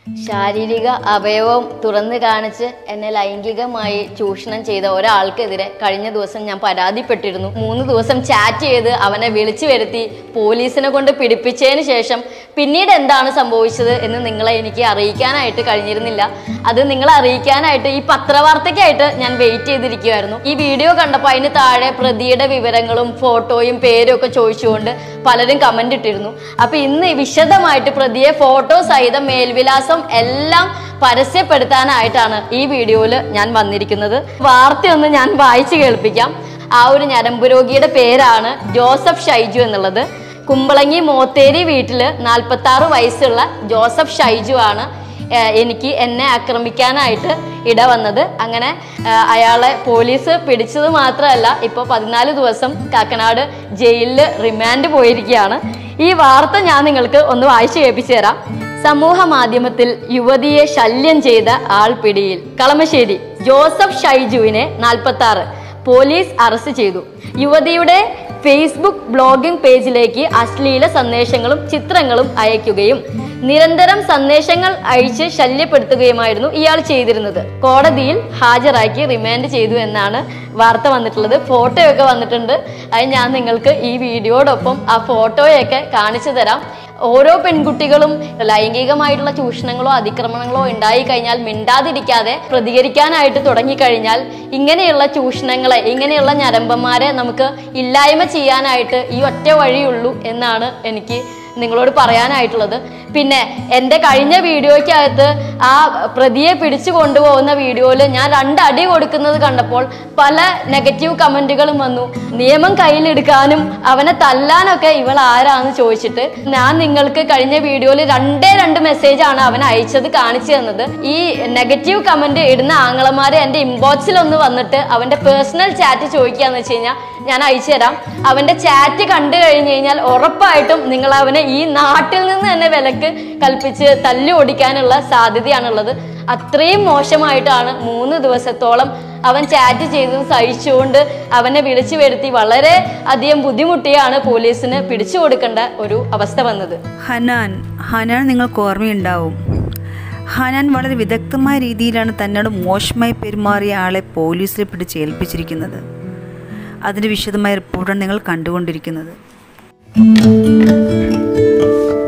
ശാരീരിക അവയവം തുറന്നു കാണിച്ച് എന്നെ ലൈംഗികമായി ചൂഷണം ചെയ്ത ഒരാൾക്കെതിരെ കഴിഞ്ഞ ദിവസം ഞാൻ പരാതിപ്പെട്ടിരുന്നു മൂന്ന് ദിവസം ചാറ്റ് ചെയ്ത് അവനെ വിളിച്ചു വരുത്തി പോലീസിനെ കൊണ്ട് പിടിപ്പിച്ചതിന് ശേഷം പിന്നീട് എന്താണ് സംഭവിച്ചത് എന്ന് നിങ്ങളെ എനിക്ക് അറിയിക്കാനായിട്ട് കഴിഞ്ഞിരുന്നില്ല അത് നിങ്ങളെ അറിയിക്കാനായിട്ട് ഈ പത്രവാർത്തയ്ക്കായിട്ട് ഞാൻ വെയിറ്റ് ചെയ്തിരിക്കുമായിരുന്നു ഈ വീഡിയോ കണ്ടപ്പോൾ അതിന് താഴെ പ്രതിയുടെ വിവരങ്ങളും ഫോട്ടോയും പേരും ഒക്കെ ചോദിച്ചുകൊണ്ട് പലരും കമന്റ് ഇട്ടിരുന്നു അപ്പൊ ഇന്ന് വിശദമായിട്ട് പ്രതിയെ ഫോട്ടോ സഹിതം മേൽവിലാസം എല്ലാം പരസ്യപ്പെടുത്താനായിട്ടാണ് ഈ വീഡിയോയിൽ ഞാൻ വന്നിരിക്കുന്നത് വാർത്തയൊന്ന് ഞാൻ വായിച്ചു കേൾപ്പിക്കാം ആ ഒരു ഞരമ്പ് രോഗിയുടെ പേരാണ് ജോസഫ് ഷൈജു എന്നുള്ളത് കുമ്പളങ്ങി മോത്തേരി വീട്ടില് നാൽപ്പത്തി ആറ് വയസ്സുള്ള ജോസഫ് ഷൈജു ആണ് ഏഹ് എനിക്ക് എന്നെ ആക്രമിക്കാനായിട്ട് ഇടവന്നത് അങ്ങനെ ഏഹ് അയാളെ പോലീസ് പിടിച്ചത് മാത്രമല്ല ഇപ്പോൾ പതിനാല് ദിവസം കാക്കനാട് ജയിലിൽ റിമാൻഡ് പോയിരിക്കുകയാണ് ഈ വാർത്ത ഞാൻ നിങ്ങൾക്ക് ഒന്ന് വായിച്ചു കേൾപ്പിച്ചു തരാം സമൂഹ മാധ്യമത്തിൽ യുവതിയെ ശല്യം ചെയ്ത ആൾ പിടിയിൽ കളമശ്ശേരി ജോസഫ് ഷൈജുവിനെ നാൽപ്പത്തി ആറ് പോലീസ് അറസ്റ്റ് ചെയ്തു യുവതിയുടെ ഫേസ്ബുക്ക് ബ്ലോഗിംഗ് പേജിലേക്ക് അശ്ലീല സന്ദേശങ്ങളും ചിത്രങ്ങളും അയക്കുകയും നിരന്തരം സന്ദേശങ്ങൾ അയച്ച് ശല്യപ്പെടുത്തുകയുമായിരുന്നു ഇയാൾ ചെയ്തിരുന്നത് കോടതിയിൽ ഹാജരാക്കി റിമാൻഡ് ചെയ്തു എന്നാണ് വാർത്ത വന്നിട്ടുള്ളത് ഫോട്ടോയൊക്കെ വന്നിട്ടുണ്ട് അത് ഞാൻ നിങ്ങൾക്ക് ഈ വീഡിയോടൊപ്പം ആ ഫോട്ടോയൊക്കെ കാണിച്ചു തരാം ഓരോ പെൺകുട്ടികളും ലൈംഗികമായിട്ടുള്ള ചൂഷണങ്ങളോ അതിക്രമണങ്ങളോ ഉണ്ടായി കഴിഞ്ഞാൽ മിണ്ടാതിരിക്കാതെ പ്രതികരിക്കാനായിട്ട് തുടങ്ങിക്കഴിഞ്ഞാൽ ഇങ്ങനെയുള്ള ചൂഷണങ്ങളെ ഇങ്ങനെയുള്ള ഞരമ്പന്മാരെ നമുക്ക് ഇല്ലായ്മ ചെയ്യാനായിട്ട് ഈ ഒറ്റ വഴിയുള്ളൂ എന്നാണ് എനിക്ക് നിങ്ങളോട് പറയാനായിട്ടുള്ളത് പിന്നെ എൻ്റെ കഴിഞ്ഞ വീഡിയോയ്ക്കകത്ത് ആ പ്രതിയെ പിടിച്ചു കൊണ്ടുപോകുന്ന വീഡിയോയിൽ ഞാൻ രണ്ടടി കൊടുക്കുന്നത് കണ്ടപ്പോൾ പല നെഗറ്റീവ് കമൻറ്റുകളും വന്നു നിയമം കയ്യിലെടുക്കാനും അവനെ തല്ലാനൊക്കെ ഇവൾ ആരാന്ന് ചോദിച്ചിട്ട് ഞാൻ നിങ്ങൾക്ക് കഴിഞ്ഞ വീഡിയോയിൽ രണ്ടേ രണ്ട് മെസ്സേജാണ് അവൻ അയച്ചത് കാണിച്ചു തന്നത് ഈ നെഗറ്റീവ് കമൻറ്റ് ഇടുന്ന ആങ്ങളമാരെ എൻ്റെ ഇൻബോക്സിൽ ഒന്ന് വന്നിട്ട് അവൻ്റെ പേഴ്സണൽ ചാറ്റ് ചോദിക്കാന്ന് വെച്ച് കഴിഞ്ഞാൽ ഞാൻ അയച്ചു തരാം അവൻ്റെ ചാറ്റ് കണ്ടു കഴിഞ്ഞു കഴിഞ്ഞാൽ ഉറപ്പായിട്ടും നിങ്ങൾ അവനെ ഈ നാട്ടിൽ നിന്ന് തന്നെ വിലക്ക് കൽപ്പിച്ച് തല്ലി ഓടിക്കാനുള്ള സാധ്യതയാണുള്ളത് അത്രയും മോശമായിട്ടാണ് മൂന്ന് ദിവസത്തോളം അവൻ ചാറ്റ് ചെയ്ത് സഹിച്ചുകൊണ്ട് അവനെ വിളിച്ചു വരുത്തി വളരെ അധികം ബുദ്ധിമുട്ടിയാണ് പോലീസിന് പിടിച്ചു കൊടുക്കേണ്ട ഒരു അവസ്ഥ വന്നത് ഹനാൻ ഹനാൻ നിങ്ങൾക്ക് ഓർമ്മയുണ്ടാവും ഹനാൻ വളരെ വിദഗ്ധമായ രീതിയിലാണ് തന്നോട് മോശമായി പെരുമാറിയ ആളെ പോലീസിൽ പിടിച്ച് ഏൽപ്പിച്ചിരിക്കുന്നത് അതിൻ്റെ വിശദമായ റിപ്പോർട്ടാണ് നിങ്ങൾ കണ്ടുകൊണ്ടിരിക്കുന്നത്